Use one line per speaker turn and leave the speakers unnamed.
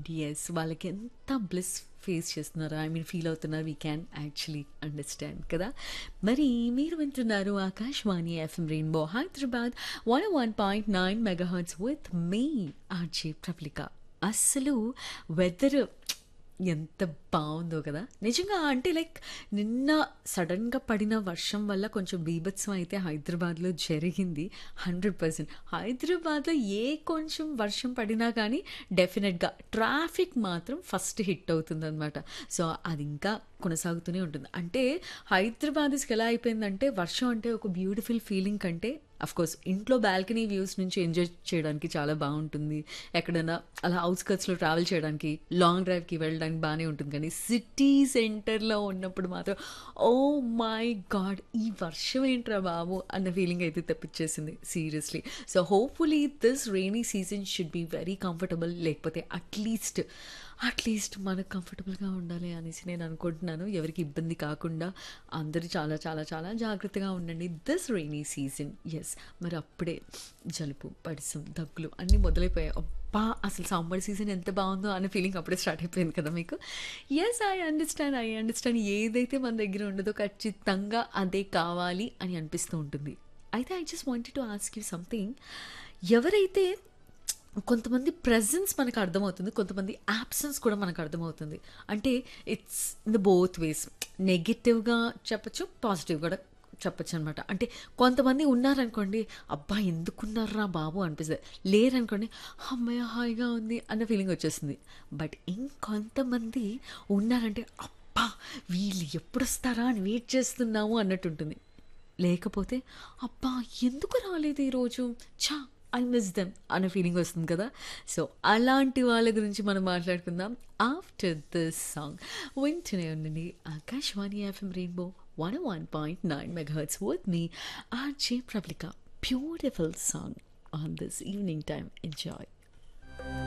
yes వాళ్ళకి ఎంత bliss face చేస్తున్నారు ఐ మీన్ ఫీల్ అవుతున్నారు వీ క్యాన్ యాక్చువల్లీ అండర్స్టాండ్ కదా మరి మీరు వింటున్నారు Akashvani FM Rainbow Hyderabad one one point nine megahertz with me RJ Praflika అస్సలు వెదర్ ఎంత బాగుందో కదా నిజంగా అంటే లైక్ నిన్న సడన్గా పడిన వర్షం వల్ల కొంచెం బీభత్సం అయితే హైదరాబాద్లో జరిగింది హండ్రెడ్ పర్సెంట్ హైదరాబాద్లో ఏ కొంచెం వర్షం పడినా కానీ డెఫినెట్గా ట్రాఫిక్ మాత్రం ఫస్ట్ హిట్ అవుతుంది అనమాట సో అది ఇంకా కొనసాగుతూనే ఉంటుంది అంటే హైదరాబాద్కి ఎలా అయిపోయిందంటే వర్షం అంటే ఒక బ్యూటిఫుల్ ఫీలింగ్ కంటే అఫ్ కోర్స్ ఇంట్లో బాల్కనీ వ్యూస్ నుంచి ఎంజాయ్ చేయడానికి చాలా బాగుంటుంది ఎక్కడైనా అలా అవుట్స్కట్స్లో ట్రావెల్ చేయడానికి లాంగ్ డ్రైవ్కి వెళ్ళడానికి బాగానే ఉంటుంది కానీ సిటీ సెంటర్లో ఉన్నప్పుడు మాత్రం ఓ మై గాడ్ ఈ వర్షం ఏంట్రా బాబు అన్న ఫీలింగ్ అయితే తెప్పించేసింది seriously so hopefully this rainy season should be very comfortable లేకపోతే అట్లీస్ట్ అట్లీస్ట్ మనకు కంఫర్టబుల్గా ఉండాలి అనేసి నేను అనుకుంటున్నాను ఎవరికి ఇబ్బంది కాకుండా అందరూ చాలా చాలా చాలా జాగ్రత్తగా ఉండండి దిస్ రెయినీ సీజన్ ఎస్ మరి అప్పుడే జలుబు పడిసం దగ్గులు అన్నీ మొదలైపోయాయి అబ్బా అసలు సమ్మర్ సీజన్ ఎంత బాగుందో అనే ఫీలింగ్ అప్పుడే స్టార్ట్ అయిపోయింది కదా మీకు yes I understand I understand ఏదైతే మన దగ్గర ఉండదో ఖచ్చితంగా అదే కావాలి అని అనిపిస్తూ ఉంటుంది అయితే I just wanted to ask you something ఎవరైతే కొంతమంది ప్రజెన్స్ మనకు అర్థమవుతుంది కొంతమంది యాబ్సెన్స్ కూడా మనకు అర్థమవుతుంది అంటే it's in the both ways నెగిటివ్గా చెప్పచ్చు పాజిటివ్ కూడా చెప్పచ్చు అనమాట అంటే కొంతమంది ఉన్నారనుకోండి అబ్బా ఎందుకున్నారా బాబు అనిపిస్తుంది లేరనుకోండి అమ్మాయి హాయిగా ఉంది అన్న ఫీలింగ్ వచ్చేస్తుంది బట్ ఇంకొంతమంది ఉన్నారంటే అబ్బా వీళ్ళు ఎప్పుడు వస్తారా అని వెయిట్ చేస్తున్నాము అన్నట్టు ఉంటుంది లేకపోతే అబ్బా ఎందుకు రాలేదు ఈరోజు చా ఐ మిస్ దెమ్ అన్న ఫీలింగ్ వస్తుంది కదా సో అలాంటి వాళ్ళ గురించి మనం మాట్లాడుకుందాం ఆఫ్టర్ దిస్ సాంగ్ వింటూనే ఉండండి Akashvani FM Rainbow one one point nine megahertz with me RJ Prablika beautiful song on this evening time enjoy